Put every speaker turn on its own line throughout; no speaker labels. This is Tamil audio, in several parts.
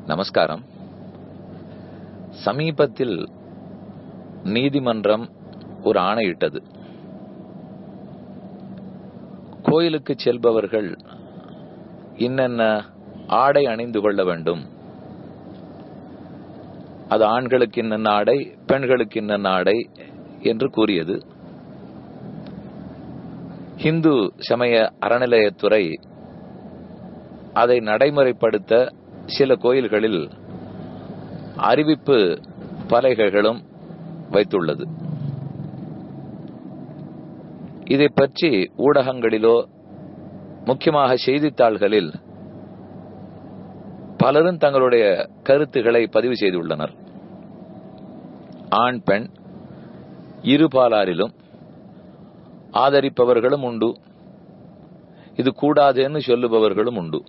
நமஸ்காரம் சமீபத்தில் நீதிமன்றம் ஒரு ஆணையிட்டது கோயிலுக்கு செல்பவர்கள் இன்னென்ன ஆடை அணிந்து கொள்ள வேண்டும் அது ஆண்களுக்கு இன்னென்ன ஆடை பெண்களுக்கு இன்னென்ன ஆடை என்று கூறியது இந்து சமய அறநிலையத்துறை அதை நடைமுறைப்படுத்த சில கோயில்களில் அறிவிப்பு பலகைகளும் வைத்துள்ளது இதை பற்றி ஊடகங்களிலோ முக்கியமாக செய்தித்தாள்களில் பலரும் தங்களுடைய கருத்துக்களை பதிவு செய்துள்ளனர் ஆண் பெண் இருபாலாரிலும் ஆதரிப்பவர்களும் உண்டு இது கூடாதுன்னு சொல்லுபவர்களும் உண்டு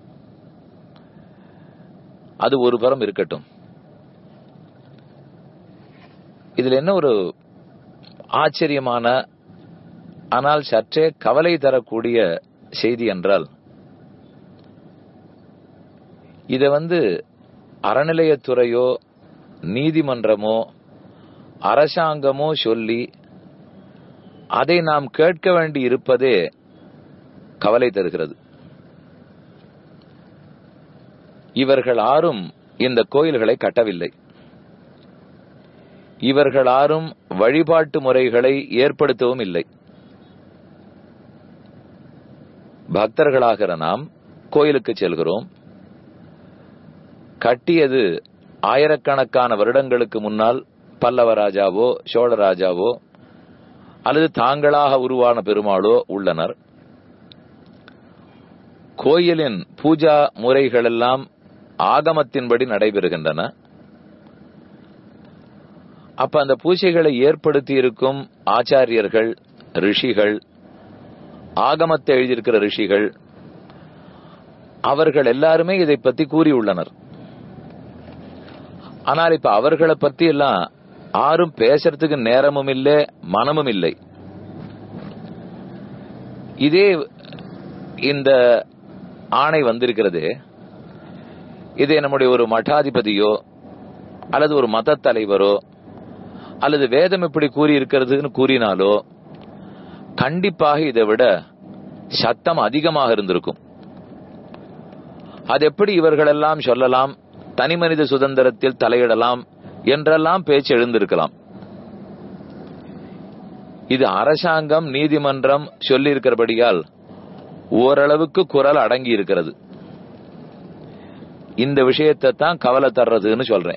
அது ஒரு புறம் இருக்கட்டும் இதுல என்ன ஒரு ஆச்சரியமான ஆனால் சற்றே கவலை தரக்கூடிய செய்தி என்றால் இத வந்து அறநிலையத்துறையோ நீதிமன்றமோ அரசாங்கமோ சொல்லி அதை நாம் கேட்க வேண்டி இருப்பதே கவலை தருகிறது இவர்கள் யாரும் இந்த கோயில்களை கட்டவில்லை இவர்கள் யாரும் வழிபாட்டு முறைகளை ஏற்படுத்தவும் இல்லை பக்தர்களாகிற நாம் கோயிலுக்கு செல்கிறோம் கட்டியது ஆயிரக்கணக்கான வருடங்களுக்கு முன்னால் பல்லவ ராஜாவோ சோழ ராஜாவோ அல்லது தாங்களாக உருவான பெருமாளோ உள்ளனர் கோயிலின் பூஜா முறைகள் எல்லாம் ஆகமத்தின்படி நடைபெறுகின்றன அப்ப அந்த பூஜைகளை ஏற்படுத்தி இருக்கும் ஆச்சாரியர்கள் ரிஷிகள் ஆகமத்தை எழுதியிருக்கிற ரிஷிகள் அவர்கள் எல்லாருமே இதை பத்தி கூறியுள்ளனர் ஆனால் இப்ப அவர்களை பத்தி எல்லாம் யாரும் பேசுறதுக்கு நேரமும் இல்லை மனமும் இல்லை இதே இந்த ஆணை வந்திருக்கிறது இதே நம்முடைய ஒரு மட்டாதிபதியோ அல்லது ஒரு மத தலைவரோ அல்லது வேதம் இப்படி கூறி இருக்கிறதுன்னு கூறினாலோ கண்டிப்பாக இதை விட சத்தம் அதிகமாக இருந்திருக்கும் அது எப்படி இவர்களெல்லாம் சொல்லலாம் தனி மனித சுதந்திரத்தில் தலையிடலாம் என்றெல்லாம் பேச்சு எழுந்திருக்கலாம் இது அரசாங்கம் நீதிமன்றம் சொல்லி இருக்கிறபடியால் ஓரளவுக்கு குரல் அடங்கி இருக்கிறது இந்த விஷயத்தை தான் கவலை தர்றதுன்னு சொல்றேன்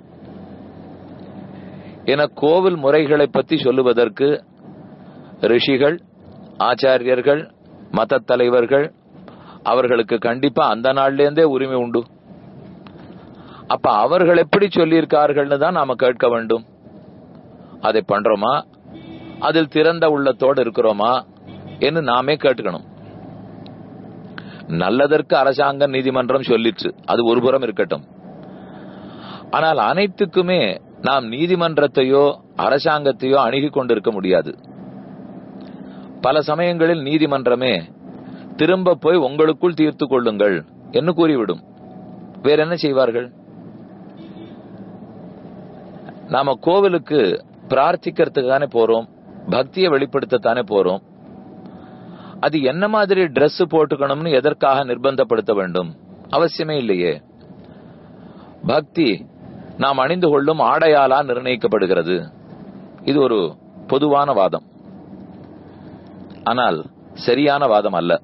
என கோவில் முறைகளை பத்தி சொல்லுவதற்கு ரிஷிகள் ஆச்சாரியர்கள் மத தலைவர்கள் அவர்களுக்கு கண்டிப்பா அந்த நாள்லேருந்தே உரிமை உண்டு அப்ப அவர்கள் எப்படி சொல்லியிருக்கார்கள்னு தான் நாம கேட்க வேண்டும் அதை பண்றோமா அதில் திறந்த உள்ளத்தோடு இருக்கிறோமா என்று நாமே கேட்டுக்கணும் நல்லதற்கு அரசாங்க நீதிமன்றம் சொல்லிற்று அது ஒரு புறம் இருக்கட்டும் ஆனால் அனைத்துக்குமே நாம் நீதிமன்றத்தையோ அரசாங்கத்தையோ அணுகி கொண்டிருக்க முடியாது பல சமயங்களில் நீதிமன்றமே திரும்ப போய் உங்களுக்குள் தீர்த்து கொள்ளுங்கள் என்று கூறிவிடும் வேற என்ன செய்வார்கள் நாம கோவிலுக்கு பிரார்த்திக்கிறதுக்கு தானே போறோம் பக்தியை வெளிப்படுத்தத்தானே போறோம் அது என்ன மாதிரி டிரெஸ் போட்டுக்கணும்னு எதற்காக நிர்பந்தப்படுத்த வேண்டும் அவசியமே இல்லையே பக்தி நாம் அணிந்து கொள்ளும் ஆடையாலா நிர்ணயிக்கப்படுகிறது இது ஒரு பொதுவான வாதம் ஆனால் சரியான வாதம் அல்ல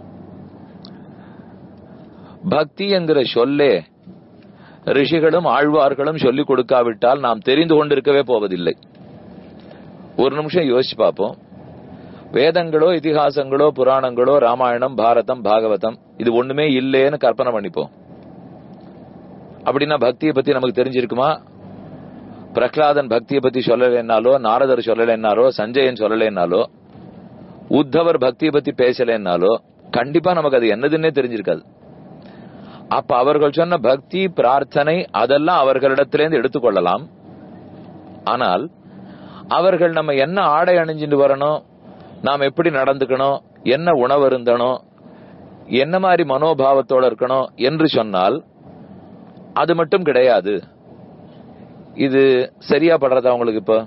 பக்தி என்கிற சொல்லே ரிஷிகளும் ஆழ்வார்களும் சொல்லிக் கொடுக்காவிட்டால் நாம் தெரிந்து கொண்டிருக்கவே போவதில்லை ஒரு நிமிஷம் யோசிச்சு பார்ப்போம் வேதங்களோ இதிகாசங்களோ புராணங்களோ ராமாயணம் பாரதம் பாகவதம் இது ஒண்ணுமே இல்லேன்னு கற்பனை பண்ணிப்போம் அப்படின்னா பக்தியை பத்தி நமக்கு தெரிஞ்சிருக்குமா பிரகலாதன் பக்தியை பத்தி சொல்லலைன்னாலோ நாரதர் சொல்லலைன்னாலோ சஞ்சயன் சொல்லலைன்னாலோ உத்தவர் பக்தியை பத்தி பேசலைன்னாலோ கண்டிப்பா நமக்கு அது என்னதுன்னே தெரிஞ்சிருக்காது அப்ப அவர்கள் சொன்ன பக்தி பிரார்த்தனை அதெல்லாம் அவர்களிடத்திலேருந்து எடுத்துக்கொள்ளலாம் ஆனால் அவர்கள் நம்ம என்ன ஆடை அணிஞ்சிட்டு வரணும் நாம் எப்படி நடந்துக்கணும் என்ன உணவு இருந்தணும் என்ன மாதிரி மனோபாவத்தோட இருக்கணும் என்று சொன்னால் அது மட்டும் கிடையாது இது சரியா படுறதா உங்களுக்கு இப்போ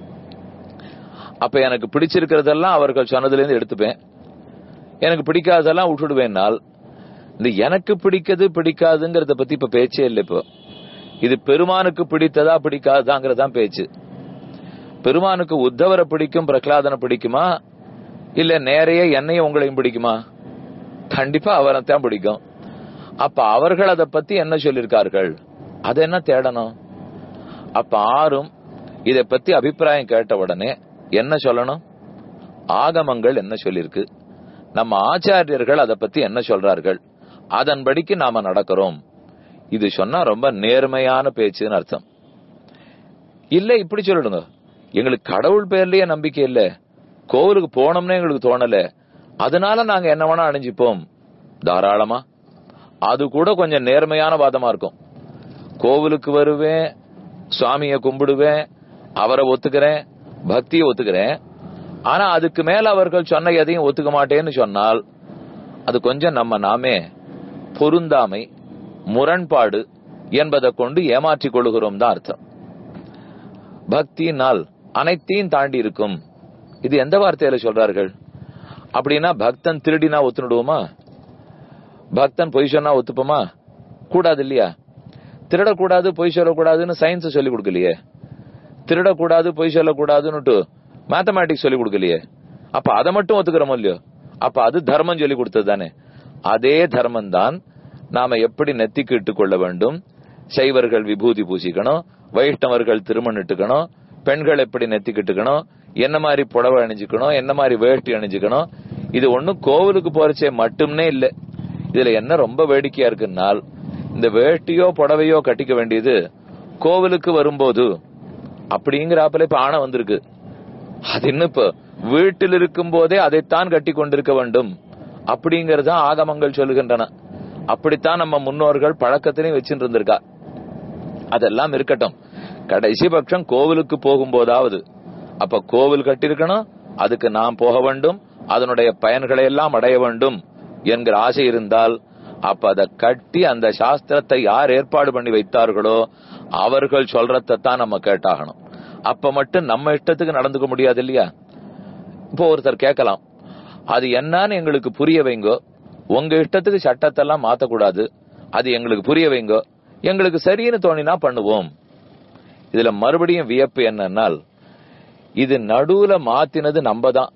அப்ப எனக்கு பிடிச்சிருக்கிறதெல்லாம் அவர்கள் சொன்னதுல இருந்து எடுத்துப்பேன் எனக்கு பிடிக்காததெல்லாம் விட்டுடுவேனால் இந்த எனக்கு பிடிக்கிறது பிடிக்காதுங்கிறத பத்தி இப்ப பேச்சே இல்லை இப்போ இது பெருமானுக்கு பிடித்ததா பிடிக்காதாங்கிறதான் பேச்சு பெருமானுக்கு உத்தவரை பிடிக்கும் பிரகலாதனை பிடிக்குமா இல்ல நேரைய என்னையும் உங்களையும் பிடிக்குமா கண்டிப்பா அவரை தான் பிடிக்கும் அப்ப அவர்கள் அதை பத்தி என்ன சொல்லியிருக்கார்கள் அதை என்ன தேடணும் அப்ப ஆறும் இதை பத்தி அபிப்பிராயம் கேட்ட உடனே என்ன சொல்லணும் ஆகமங்கள் என்ன சொல்லிருக்கு நம்ம ஆச்சாரியர்கள் அதை பத்தி என்ன சொல்றார்கள் அதன்படிக்கு நாம நடக்கிறோம் இது சொன்னா ரொம்ப நேர்மையான பேச்சுன்னு அர்த்தம் இல்ல இப்படி சொல்லிடுங்க எங்களுக்கு கடவுள் பேர்லயே நம்பிக்கை இல்ல கோவிலுக்கு போனோம்னே எங்களுக்கு தோணல அதனால நாங்க என்ன வேணா அணிஞ்சுப்போம் தாராளமா அது கூட கொஞ்சம் நேர்மையான வாதமா இருக்கும் கோவிலுக்கு வருவேன் சுவாமிய கும்பிடுவேன் அவரை ஒத்துக்கிறேன் பக்தியை ஒத்துக்கிறேன் ஆனா அதுக்கு மேல அவர்கள் சொன்ன எதையும் ஒத்துக்க மாட்டேன்னு சொன்னால் அது கொஞ்சம் நம்ம நாமே பொருந்தாமை முரண்பாடு என்பதை கொண்டு ஏமாற்றிக் கொள்கிறோம் தான் அர்த்தம் பக்தியினால் அனைத்தையும் தாண்டி இருக்கும் இது எந்த வார்த்தையில சொல்றார்கள் அப்படின்னா பக்தன் திருடினா ஒத்துனுடுவோமா பக்தன் பொய் சொன்னா ஒத்துப்போமா கூடாது இல்லையா திருடக்கூடாது பொய் சொல்லக்கூடாதுன்னு சயின்ஸ் சொல்லி கொடுக்கலையே திருடக்கூடாது பொய் சொல்லக்கூடாதுன்னுட்டு மேத்தமேட்டிக்ஸ் சொல்லி கொடுக்கலையே அப்ப அதை மட்டும் ஒத்துக்கிறோமோ இல்லையோ அப்ப அது தர்மம் சொல்லி கொடுத்தது தானே அதே தர்மம் தான் நாம எப்படி நெத்திக்கு இட்டுக் கொள்ள வேண்டும் சைவர்கள் விபூதி பூசிக்கணும் வைஷ்ணவர்கள் திருமணிட்டுக்கணும் பெண்கள் எப்படி நெத்திக்கிட்டுக்கணும் என்ன மாதிரி புடவை அணிஞ்சுக்கணும் என்ன மாதிரி வேஷ்டி அணிஞ்சுக்கணும் இது ஒண்ணும் கோவிலுக்கு போறச்சே மட்டும்னே இல்ல இதுல என்ன ரொம்ப வேடிக்கையா இருக்குன்னால் இந்த வேஷ்டியோ புடவையோ கட்டிக்க வேண்டியது கோவிலுக்கு வரும்போது அப்படிங்கிறாப்புல இப்ப ஆணை வந்திருக்கு அது இன்னும் இப்ப வீட்டில் இருக்கும் போதே அதைத்தான் கட்டி கொண்டிருக்க வேண்டும் அப்படிங்கறத ஆகமங்கள் சொல்லுகின்றன அப்படித்தான் நம்ம முன்னோர்கள் பழக்கத்திலையும் வச்சுட்டு இருந்திருக்கா அதெல்லாம் இருக்கட்டும் கடைசி பட்சம் கோவிலுக்கு போகும்போதாவது அப்ப கோவில் கட்டிருக்கணும் அதுக்கு நாம் போக வேண்டும் அதனுடைய பயன்களை எல்லாம் அடைய வேண்டும் என்கிற ஆசை இருந்தால் அப்ப அதை கட்டி அந்த சாஸ்திரத்தை யார் ஏற்பாடு பண்ணி வைத்தார்களோ அவர்கள் சொல்றதான் நம்ம கேட்டாகணும் அப்ப மட்டும் நம்ம இஷ்டத்துக்கு நடந்துக்க முடியாது இல்லையா இப்போ ஒருத்தர் கேட்கலாம் அது என்னன்னு எங்களுக்கு புரிய வைங்கோ உங்க இஷ்டத்துக்கு சட்டத்தெல்லாம் மாத்தக்கூடாது அது எங்களுக்கு புரிய வைங்கோ எங்களுக்கு சரின்னு தோணினா பண்ணுவோம் இதுல மறுபடியும் வியப்பு என்னன்னால் இது நடுவுல மாத்தினது நம்ம தான்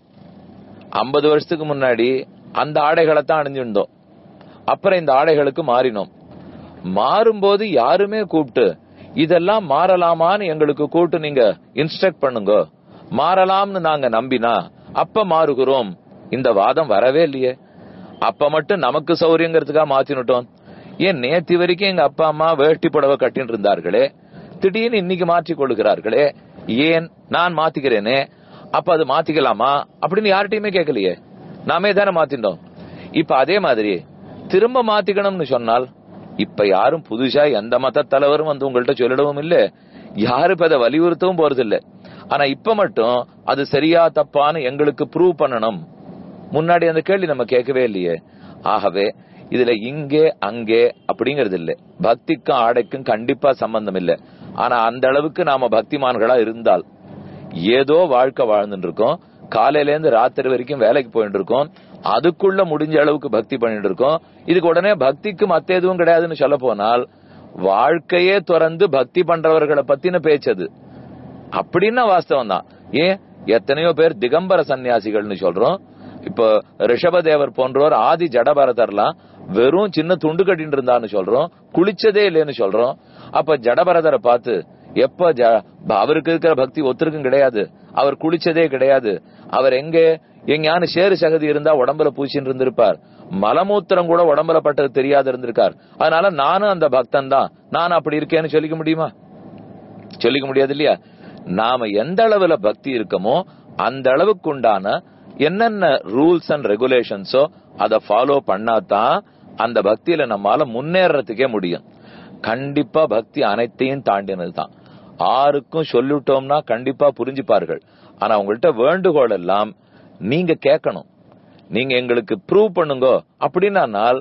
ஐம்பது வருஷத்துக்கு முன்னாடி அந்த ஆடைகளை தான் அணிஞ்சிருந்தோம் அப்புறம் இந்த ஆடைகளுக்கு மாறினோம் மாறும்போது யாருமே கூப்பிட்டு இதெல்லாம் மாறலாமான்னு எங்களுக்கு கூப்பிட்டு நீங்க இன்ஸ்ட்ரக்ட் பண்ணுங்க மாறலாம்னு நாங்க நம்பினா அப்ப மாறுகிறோம் இந்த வாதம் வரவே இல்லையே அப்ப மட்டும் நமக்கு சௌரியங்கிறதுக்காக மாத்தினுட்டோம் ஏன் நேத்தி வரைக்கும் எங்க அப்பா அம்மா வேஷ்டி புடவை கட்டின்னு இருந்தார்களே திடீர்னு இன்னைக்கு மாற்றிக் கொள்கிறார்களே ஏன் நான் மாத்திக்கிறேனே அப்ப அது மாத்திக்கலாமா அப்படின்னு யார்கிட்டயுமே கேட்கலையே நாமே தானே மாத்திட்டோம் இப்ப அதே மாதிரி திரும்ப மாத்திக்கணும்னு சொன்னால் இப்ப யாரும் புதுசா எந்த மத தலைவரும் வந்து உங்கள்ட்ட சொல்லிடவும் இல்ல யாரும் இப்ப அதை வலியுறுத்தவும் போறது இல்ல ஆனா இப்ப மட்டும் அது சரியா தப்பான்னு எங்களுக்கு ப்ரூவ் பண்ணணும் முன்னாடி அந்த கேள்வி நம்ம கேட்கவே இல்லையே ஆகவே இதுல இங்கே அங்கே அப்படிங்கறது இல்ல பக்திக்கும் ஆடைக்கும் கண்டிப்பா சம்பந்தம் இல்ல ஆனா அந்த அளவுக்கு நாம பக்திமான்களா இருந்தால் ஏதோ வாழ்க்கை வாழ்ந்துட்டு இருக்கோம் காலையில இருந்து ராத்திரி வரைக்கும் வேலைக்கு போயிட்டு இருக்கோம் அதுக்குள்ள முடிஞ்ச அளவுக்கு பக்தி பண்ணிட்டு இருக்கோம் இதுக்கு உடனே பக்திக்கு மத்த எதுவும் கிடையாதுன்னு சொல்ல போனால் வாழ்க்கையே துறந்து பக்தி பண்றவர்களை பத்தின பேச்சது அப்படின்னா வாஸ்தவம் தான் ஏன் எத்தனையோ பேர் திகம்பர சன்னியாசிகள்னு சொல்றோம் இப்போ ரிஷபதேவர் போன்றோர் ஆதி ஜடபரதர்லாம் வெறும் சின்ன துண்டு கட்டிட்டு இருந்தான்னு சொல்றோம் குளிச்சதே இல்லைன்னு சொல்றோம் அப்ப ஜடபரதரை பார்த்து எப்ப ஜ- அவருக்கு இருக்கிற பக்தி ஒருத்தருக்கும் கிடையாது அவர் குளிச்சதே கிடையாது அவர் எங்க எங்கேயான சேரு சகதி இருந்தா உடம்புல பூச்சின்னு இருந்திருப்பார் மலமூத்திரம் கூட உடம்புல பட்டது தெரியாது இருந்திருக்கார் அதனால நானும் அந்த பக்தன் தான் நான் அப்படி இருக்கேன்னு சொல்லிக்க முடியுமா சொல்லிக்க முடியாது இல்லையா நாம எந்த அளவுல பக்தி இருக்கமோ அந்த அளவுக்கு உண்டான என்னென்ன ரூல்ஸ் அண்ட் ரெகுலேஷன்ஸோ அதை ஃபாலோ பண்ணாதான் அந்த பக்தியில நம்மால முன்னேறதுக்கே முடியும் கண்டிப்பா பக்தி அனைத்தையும் தாண்டினது தான் ஆருக்கும் சொல்லிட்டோம்னா கண்டிப்பா புரிஞ்சுப்பார்கள் ஆனா உங்கள்ட்ட வேண்டுகோள் எல்லாம் நீங்க கேட்கணும் நீங்க எங்களுக்கு ப்ரூவ் பண்ணுங்க அப்படின்னானால்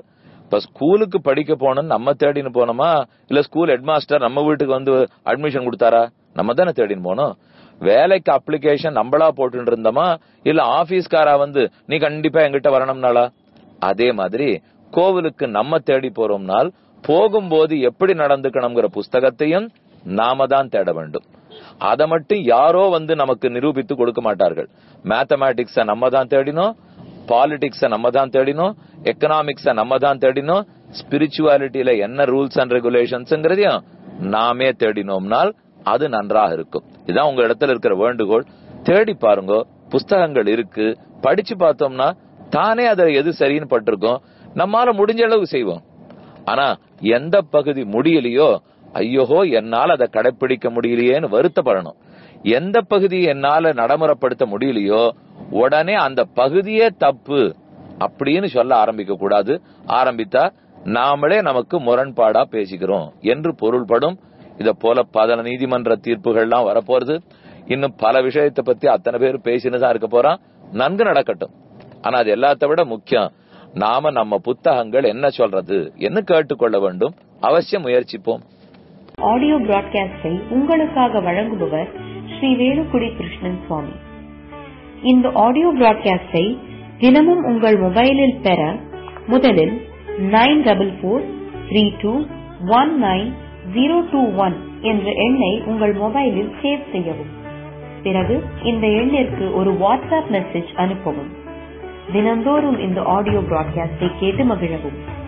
இப்ப ஸ்கூலுக்கு படிக்க போனோம்னு நம்ம தேடின்னு போனோமா இல்ல ஸ்கூல் ஹெட்மாஸ்டர் நம்ம வீட்டுக்கு வந்து அட்மிஷன் கொடுத்தாரா நம்ம தானே தேடின்னு போனோம் வேலைக்கு அப்ளிகேஷன் நம்மளா போட்டு இருந்தோமா இல்ல ஆபீஸ்காரா வந்து நீ கண்டிப்பா எங்கிட்ட வரணும்னாலா அதே மாதிரி கோவிலுக்கு நம்ம தேடி போறோம்னால் போகும்போது எப்படி நடந்துக்கணுங்கிற புஸ்தகத்தையும் நாம தான் தேட வேண்டும் அதை மட்டும் யாரோ வந்து நமக்கு நிரூபித்து கொடுக்க மாட்டார்கள் மேத்தமேட்டிக்ஸ நம்ம தான் தேடினோம் பாலிடிக்ஸ நம்ம தான் தேடினோம் எக்கனாமிக்ஸ நம்ம தான் தேடினோம் ஸ்பிரிச்சுவாலிட்டியில என்ன ரூல்ஸ் அண்ட் ரெகுலேஷன்ஸ்ங்கிறதையும் நாமே தேடினோம்னால் அது நன்றாக இருக்கும் இதான் உங்க இடத்துல இருக்கிற வேண்டுகோள் தேடி பாருங்க புஸ்தகங்கள் இருக்கு படிச்சு பார்த்தோம்னா தானே அதுல எது சரின்னு பட்டிருக்கோம் நம்மால முடிஞ்ச அளவு செய்வோம் ஆனா எந்த பகுதி முடியலையோ ஐயோஹோ என்னால அதை கடைப்பிடிக்க முடியலையேன்னு வருத்தப்படணும் எந்த பகுதி என்னால நடைமுறைப்படுத்த முடியலையோ உடனே அந்த பகுதியே தப்பு அப்படின்னு சொல்ல ஆரம்பிக்க கூடாது ஆரம்பித்தா நாமளே நமக்கு முரண்பாடா பேசிக்கிறோம் என்று பொருள்படும் இத போல பல நீதிமன்ற தீர்ப்புகள்லாம் வரப்போறது இன்னும் பல விஷயத்தை பத்தி அத்தனை பேர் பேசினுதான் இருக்க போறான் நன்கு நடக்கட்டும் ஆனா அது எல்லாத்த விட முக்கியம் நாம நம்ம புத்தகங்கள் என்ன சொல்றது என்ன கேட்டுக்கொள்ள வேண்டும் அவசியம் முயற்சிப்போம்
ஆடியோ பிராட்காஸ்டை உங்களுக்காக வழங்குபவர் ஸ்ரீ வேலுக்குடி கிருஷ்ணன் சுவாமி இந்த ஆடியோ பிராட்காஸ்டை தினமும் உங்கள் மொபைலில் பெற முதலில் nine double four three two one nine zero two one என்ற எண்ணை உங்கள் மொபைலில் சேவ் செய்யவும் பிறகு இந்த எண்ணிற்கு ஒரு வாட்ஸ்அப் மெசேஜ் அனுப்பவும் தினந்தோறும் இந்த ஆடியோ பிராட்காஸ்டை கேட்டு மகிழவும்